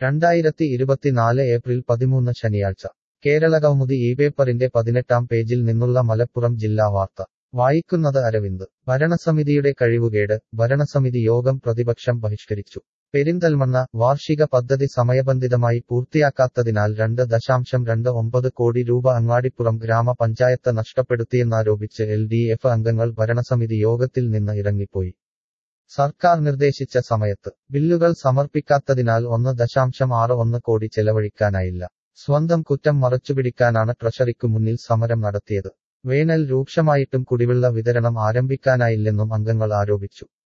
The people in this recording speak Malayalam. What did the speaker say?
രണ്ടായിരത്തി ഇരുപത്തിനാല് ഏപ്രിൽ പതിമൂന്ന് ശനിയാഴ്ച കേരള കൗമുദി ഈ പേപ്പറിന്റെ പതിനെട്ടാം പേജിൽ നിന്നുള്ള മലപ്പുറം ജില്ലാ വാർത്ത വായിക്കുന്നത് അരവിന്ദ് ഭരണസമിതിയുടെ കഴിവുകേട് ഭരണസമിതി യോഗം പ്രതിപക്ഷം ബഹിഷ്കരിച്ചു പെരിന്തൽമണ്ണ വാർഷിക പദ്ധതി സമയബന്ധിതമായി പൂർത്തിയാക്കാത്തതിനാൽ രണ്ട് ദശാംശം രണ്ട് ഒമ്പത് കോടി രൂപ അങ്ങാടിപ്പുറം ഗ്രാമപഞ്ചായത്ത് നഷ്ടപ്പെടുത്തിയെന്നാരോപിച്ച് എൽ ഡി എഫ് അംഗങ്ങൾ ഭരണസമിതി യോഗത്തിൽ നിന്ന് ഇറങ്ങിപ്പോയി സർക്കാർ നിർദ്ദേശിച്ച സമയത്ത് ബില്ലുകൾ സമർപ്പിക്കാത്തതിനാൽ ഒന്ന് ദശാംശം ആറ് ഒന്ന് കോടി ചെലവഴിക്കാനായില്ല സ്വന്തം കുറ്റം മറച്ചുപിടിക്കാനാണ് ട്രഷറിക്കു മുന്നിൽ സമരം നടത്തിയത് വേനൽ രൂക്ഷമായിട്ടും കുടിവെള്ള വിതരണം ആരംഭിക്കാനായില്ലെന്നും അംഗങ്ങൾ ആരോപിച്ചു